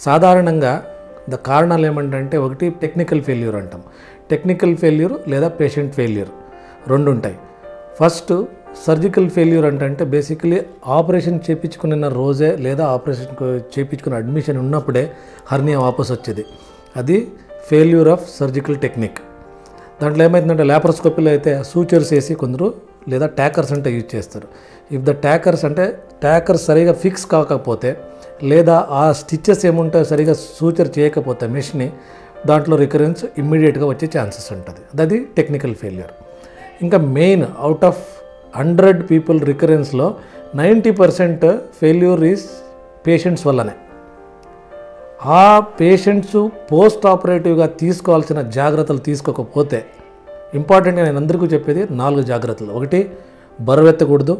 సాధారణంగా ద కారణాలు ఏమంటే ఒకటి టెక్నికల్ ఫెయిల్యూర్ అంటాం టెక్నికల్ ఫెయిల్యూర్ లేదా పేషెంట్ ఫెయిల్యూర్ రెండు ఉంటాయి ఫస్ట్ సర్జికల్ ఫెయిల్యూర్ అంటే బేసికలీ ఆపరేషన్ చేయించుకున్న రోజే లేదా ఆపరేషన్ చేయించుకున్న అడ్మిషన్ ఉన్నప్పుడే హర్నియా వాపస్ వచ్చేది అది ఫెయిల్యూర్ ఆఫ్ సర్జికల్ టెక్నిక్ దాంట్లో ఏమైందంటే ల్యాప్రోస్కోపీలో అయితే సూచర్స్ వేసి కొందరు లేదా ట్యాకర్స్ అంటే యూజ్ చేస్తారు ఇఫ్ ద ట్యాకర్స్ అంటే ట్యాకర్స్ సరిగా ఫిక్స్ కాకపోతే లేదా ఆ స్టిచ్చెస్ ఏముంటాయో సరిగా సూచర్ చేయకపోతే మెష్ని దాంట్లో రికరెన్స్ ఇమ్మీడియట్గా వచ్చే ఛాన్సెస్ ఉంటుంది అది టెక్నికల్ ఫెయిల్యూర్ ఇంకా main out of hundred people రికరెన్స్లో ninety percent failure is patients వల్లనే ఆ పేషెంట్స్ పోస్ట్ ఆపరేటివ్గా తీసుకోవాల్సిన జాగ్రత్తలు తీసుకోకపోతే ఇంపార్టెంట్గా నేను అందరికీ చెప్పేది నాలుగు జాగ్రత్తలు ఒకటి బరువెత్తకూడదు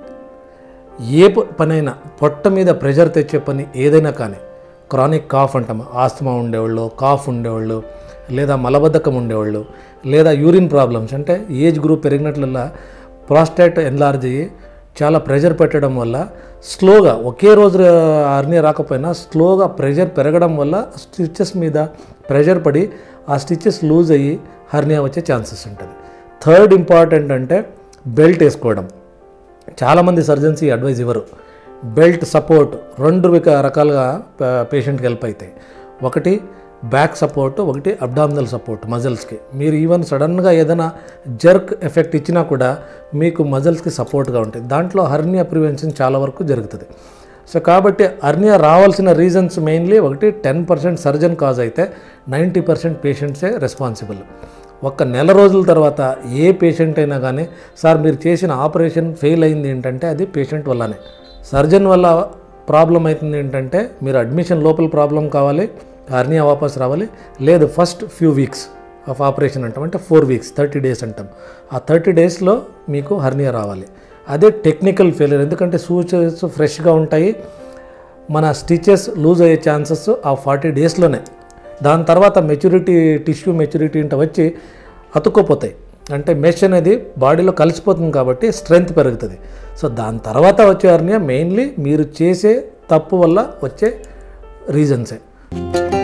ఏ ప- పనైనా పొట్ట మీద ప్రెషర్ తెచ్చే పని ఏదైనా కానీ క్రానిక్ కాఫ్ అంటాం ఆస్తమా ఉండేవాళ్ళు కాఫ్ ఉండేవాళ్ళు లేదా మలబద్ధకం ఉండేవాళ్ళు లేదా యూరిన్ ప్రాబ్లమ్స్ అంటే ఏజ్ గ్రూప్ పెరిగినట్లల్లా ప్రాస్టేట్ ఎన్లార్జ్ అయ్యి చాలా ప్రెషర్ పెట్టడం వల్ల స్లోగా ఒకే రోజు అర్నీ రాకపోయినా స్లోగా ప్రెషర్ పెరగడం వల్ల స్టిచెస్ మీద ప్రెషర్ పడి ఆ స్టిచెస్ లూజ్ అయ్యి హర్నియా వచ్చే ఛాన్సెస్ ఉంటుంది థర్డ్ ఇంపార్టెంట్ అంటే బెల్ట్ వేసుకోవడం చాలామంది సర్జన్స్ ఈ అడ్వైజ్ ఇవ్వరు బెల్ట్ సపోర్ట్ రెండు విక- రకాలుగా ప- పేషెంట్కి హెల్ప్ అవుతాయి ఒకటి బ్యాక్ సపోర్ట్ ఒకటి అబ్డామినల్ సపోర్ట్ మజిల్స్కి మీరు ఈవెన్ సడన్గా ఏదైనా జర్క్ ఎఫెక్ట్ ఇచ్చినా కూడా మీకు మజిల్స్కి సపోర్ట్గా ఉంటుంది దాంట్లో హర్నియా ప్రివెన్షన్ చాలా వరకు జరుగుతుంది సో కాబట్టి హర్నియా రావాల్సిన రీజన్స్ మెయిన్లీ ఒకటి టెన్ పర్సెంట్ సర్జన్ కాజ్ అయితే నైంటీ పర్సెంట్ పేషెంట్సే రెస్పాన్సిబుల్ ఒక్క నెల రోజుల తర్వాత ఏ పేషెంట్ అయినా కానీ సార్ మీరు చేసిన ఆపరేషన్ ఫెయిల్ అయింది ఏంటంటే అది పేషెంట్ వల్లనే సర్జన్ వల్ల ప్రాబ్లం అవుతుంది ఏంటంటే మీరు అడ్మిషన్ లోపల ప్రాబ్లం కావాలి హర్నియా వాపస్ రావాలి లేదు first few weeks of operation అంటాం అంటే ఫోర్ వీక్స్ థర్టీ డేస్ అంటాం ఆ థర్టీ డేస్లో మీకు హర్నియా రావాలి అదే టెక్నికల్ ఫెయిలియర్ ఎందుకంటే సూచర్స్ ఫ్రెష్గా ఉంటాయి మన స్టిచెస్ లూజ్ అయ్యే ఛాన్సెస్ ఆ ఫార్టీ డేస్లోనే దాని తర్వాత మెచ్యూరిటీ టిష్యూ మెచ్యూరిటీ ఇంట వచ్చి అతుక్కోపోతాయి అంటే మెష్ అనేది బాడీలో కలిసిపోతుంది కాబట్టి స్ట్రెంగ్త్ పెరుగుతుంది సో దాని తర్వాత వచ్చే హర్నియా మెయిన్లీ మీరు చేసే తప్పు వల్ల వచ్చే రీజన్సే